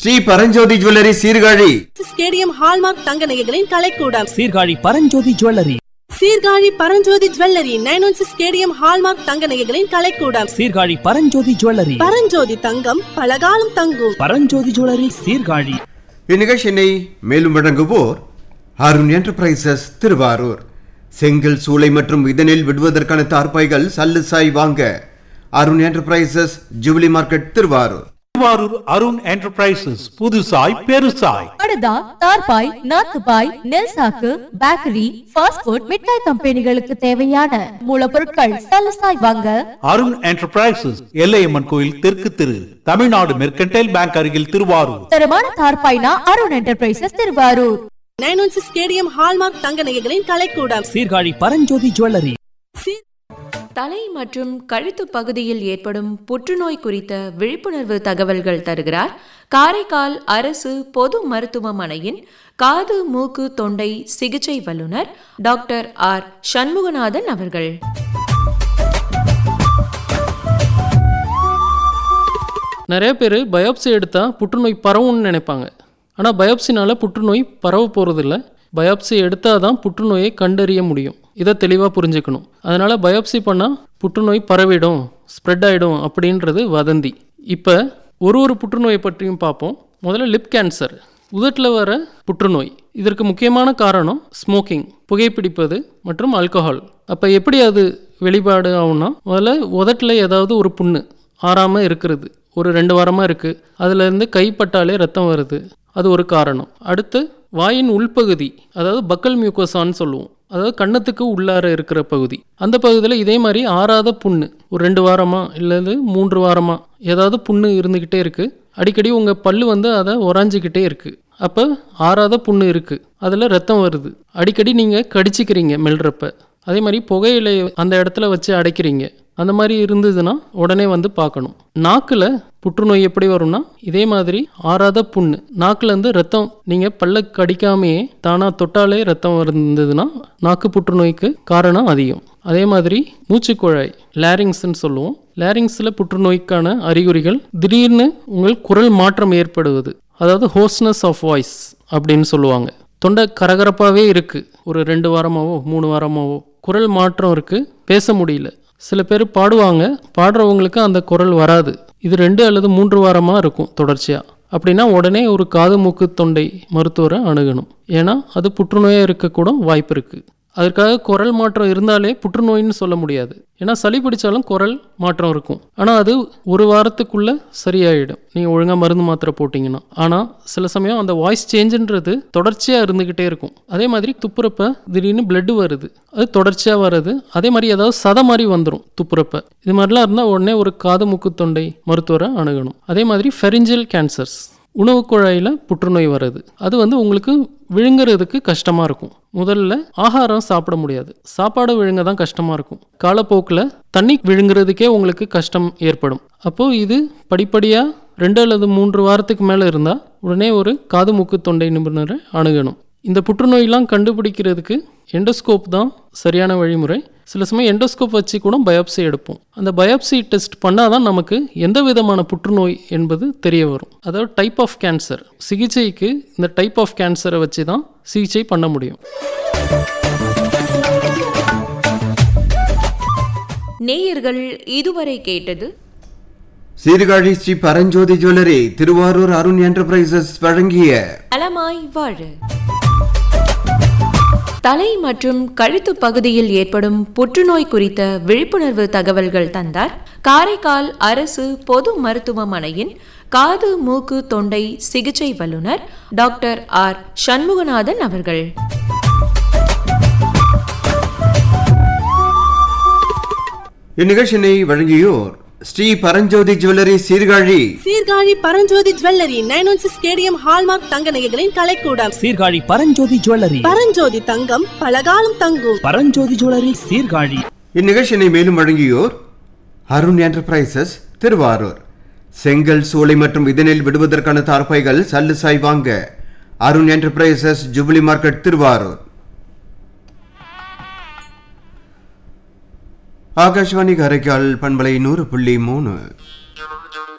Sri Paranjothi jewellery Sirkazhi stadium hallmark தங்க நகைகளின் கலைக்கூடம் Sirkazhi Paranjothi jewellery Sirkazhi Paranjothi jewellery nine one six stadium hallmark தங்க நகைகளின் கலைக்கூடம் சீர்காழி பரஞ்சோதி ஜுவல்லரி பரஞ்சோதி தங்கம் பலகாலம் தங்கும் பரஞ்சோதி ஜுவல்லரி சீர்காழி இந்நிகழ்ச்சியினை மேலும் வழங்குவோர் அருண் என்டர்பிரைசஸ் திருவாரூர் செங்கல் சூளை மற்றும் இதனில் விடுவதற்கான தார்பாய்கள் சல்லுசாய் வாங்க Arun enterprises jubilee market Thiruvarur Thiruvarur Arun enterprises புதுசாய் பெருசாய் படுதா தார்பாய் நாத்துபாய் நெல் சாக்கு பேக்கரி ஃபாஸ்ட் ஃபுட் மிட்டாய் கம்பெனிகளுக்கு தேவையான மூலப்பொருட்கள் சலசாய் வாங்க அருண் என்டர்பிரைசஸ் எல்லையம்மன் கோயில் தெற்கு திரு தமிழ்நாடு மெர்கன்டைல் பேங்க் அருகில் திருவாரூர் தரமான தார்பாய்னா Arun enterprises Thiruvarur nine one six stadium hallmark தங்க நகைகளின் கலைக்கூடம் சீர்காழி பரஞ்சோதி ஜுவல்லரி சீர்- தலை மற்றும் கழுத்து பகுதியில் ஏற்படும் புற்றுநோய் குறித்த விழிப்புணர்வு தகவல்கள் தருகிறார் காரைக்கால் அரசு பொது மருத்துவமனையின் காது மூக்கு தொண்டை சிகிச்சை வல்லுநர் டாக்டர் ஆர் சண்முகநாதன் அவர்கள் நிறைய பேர் பயாப்சி எடுத்தால் புற்றுநோய் பரவும்னு நினைப்பாங்க ஆனால் பயாப்சினால புற்றுநோய் பரவ போகிறதில்ல பயாப்சி எடுத்தால் தான் புற்றுநோயை கண்டறிய முடியும் இதை தெளிவாக புரிஞ்சுக்கணும் அதனால் பயாப்சி பண்ணால் புற்றுநோய் பரவிடும் ஸ்ப்ரெட் ஆகிடும் அப்படின்றது வதந்தி இப்போ ஒரு ஒரு புற்றுநோயை பற்றியும் பார்ப்போம் முதல்ல லிப் கேன்சர் உதட்டில் வர புற்றுநோய் இதற்கு முக்கியமான காரணம் ஸ்மோக்கிங் புகைப்பிடிப்பது மற்றும் ஆல்கஹால் அப்போ எப்படி அது வெளிப்பாடு ஆகும்னா முதல்ல உதட்டில் ஏதாவது ஒரு புண்ணு ஆறாமல் இருக்கிறது ஒரு ரெண்டு வாரமாக இருக்குது அதுலேருந்து கைப்பட்டாலே ரத்தம் வருது அது ஒரு காரணம் அடுத்து வாயின் உள்பகுதி அதாவது பக்கல் மியூக்கோசான்னு சொல்லுவோம் அதாவது கன்னத்துக்கு உள்ளார இருக்கிற பகுதி அந்த பகுதியில் இதே மாதிரி ஆறாத புண்ணு ஒரு ரெண்டு வாரமாக இல்லது மூன்று வாரமாக ஏதாவது புண்ணு இருந்துக்கிட்டே இருக்குது அடிக்கடி உங்கள் பல்லு வந்து அதை உராஞ்சிக்கிட்டே இருக்குது அப்போ ஆறாத புண்ணு இருக்குது அதில் ரத்தம் வருது அடிக்கடி நீங்கள் கடிச்சிக்கிறீங்க மெல்றப்ப அதே மாதிரி புகையிலை அந்த இடத்துல வச்சு அடைக்கிறீங்க அந்த மாதிரி இருந்ததுன்னா உடனே வந்து பார்க்கணும் நாக்கில் புற்றுநோய் எப்படி வரும்னா இதே மாதிரி ஆறாத புண்ணு நாக்குலேருந்து ரத்தம் நீங்கள் பல்ல கடிக்காமையே தானாக தொட்டாலே ரத்தம் இருந்ததுன்னா நாக்கு புற்றுநோய்க்கு காரணம் அதிகம் அதே மாதிரி மூச்சுக்குழாய் லேரிங்ஸ்ன்னு சொல்லுவோம் லேரிங்ஸில் புற்றுநோய்க்கான அறிகுறிகள் திடீர்னு உங்கள் குரல் மாற்றம் ஏற்படுவது அதாவது ஹோஸ்னஸ் ஆஃப் வாய்ஸ் அப்படின்னு சொல்லுவாங்க தொண்டை கரகரப்பாகவே இருக்குது ஒரு ரெண்டு வாரமாவோ மூணு வாரமாவோ குரல் மாற்றம் இருக்குது பேச முடியல சில பேர் பாடுவாங்க பாடுறவங்களுக்கு அந்த குரல் வராது இது ரெண்டு அல்லது மூன்று வாரமாக இருக்கும் தொடர்ச்சியாக அப்படின்னா உடனே ஒரு காது மூக்கு தொண்டை மருத்துவரை அணுகணும் ஏன்னா அது புற்றுநோயாக இருக்கக்கூட வாய்ப்பு இருக்குது அதற்காக குரல் மாற்றம் இருந்தாலே புற்றுநோயின்னு சொல்ல முடியாது ஏன்னா சளி பிடிச்சாலும் குரல் மாற்றம் இருக்கும் ஆனால் அது ஒரு வாரத்துக்குள்ளே சரியாயிடும் நீங்கள் ஒழுங்காக மருந்து மாத்திரை போட்டிங்கன்னா ஆனால் சில சமயம் அந்த வாய்ஸ் சேஞ்சுன்றது தொடர்ச்சியாக இருந்துக்கிட்டே இருக்கும் அதே மாதிரி துப்புறப்ப திடீர்னு blood வருது அது தொடர்ச்சியாக வர்றது அதே மாதிரி ஏதாவது சதை மாதிரி வந்துடும் துப்புறப்ப இது மாதிரிலாம் இருந்தால் உடனே ஒரு காது மூக்கு தொண்டை மருத்துவரை அணுகணும் அதே மாதிரி ஃபெரிஞ்சல் கேன்சர்ஸ் உணவு குழாயில் புற்றுநோய் வருது அது வந்து உங்களுக்கு விழுங்குறதுக்கு கஷ்டமாக இருக்கும் முதல்ல ஆகாரம் சாப்பிட முடியாது சாப்பாடு விழுங்க தான் கஷ்டமாக இருக்கும் காலப்போக்கில் தண்ணி விழுங்குறதுக்கே உங்களுக்கு கஷ்டம் ஏற்படும் அப்போது இது படிப்படியாக ரெண்டு அல்லது மூன்று வாரத்துக்கு மேலே இருந்தால் உடனே ஒரு காது மூக்கு தொண்டை நிபுணரை அணுகணும் இந்த புற்றுநோயெல்லாம் கண்டுபிடிக்கிறதுக்கு எண்டோஸ்கோப் தான் சரியான வழிமுறை சில சமயம் எண்டோஸ்கோப் வச்சு கூட பயாப்சி எடுப்போம் அந்த பயாப்சி டெஸ்ட் பண்ணால் தான் நமக்கு எந்த விதமான புற்றுநோய் என்பது தெரிய வரும் அதாவது டைப் ஆஃப் கேன்சர் சிகிச்சைக்கு இந்த டைப் ஆஃப் கேன்சரை வச்சு தான் சிகிச்சை பண்ண முடியும் நேயர்கள் இதுவரை கேட்டது சீர்காழி ஸ்ரீ பரஞ்சோதி ஜுவல்லரி திருவாரூர் அருண் என்டர்பிரைசஸ் வழங்கிய நலமாய் வாழ தலை மற்றும் கழுத்து பகுதியில் ஏற்படும் புற்றுநோய் குறித்த விழிப்புணர்வு தகவல்கள் தந்தார் காரைக்கால் அரசு பொது மருத்துவமனையின் காது மூக்கு தொண்டை சிகிச்சை வல்லுநர் டாக்டர் ஆர் சண்முகநாதன் அவர்கள் இந்நிகழ்ச்சியினை வழங்கியோர் Shri Paranjothi jewellery Sirkazhi Sirkazhi Paranjothi jewellery nine one six stadium hallmark தங்க நகைகளின் கலைக்கூடம் சீர்காழி பரஞ்சோதி ஜுவல்லரி பரஞ்சோதி தங்கம் பலகாலம் தங்கும் பரஞ்சோதி ஜுவல்லரி சீர்காழி இந்நிகழ்ச்சியினை மேலும் வழங்கியோர் அருண் என்டர்பிரைசஸ் திருவாரூர் செங்கல் சூளை மற்றும் இதனில் விடுவதற்கான தார்பாய்கள் சல்லுசாய் வாங்க Arun enterprises jubilee market Thiruvarur Akashvani Karaikal பண்பலை நூறு புள்ளி மூணு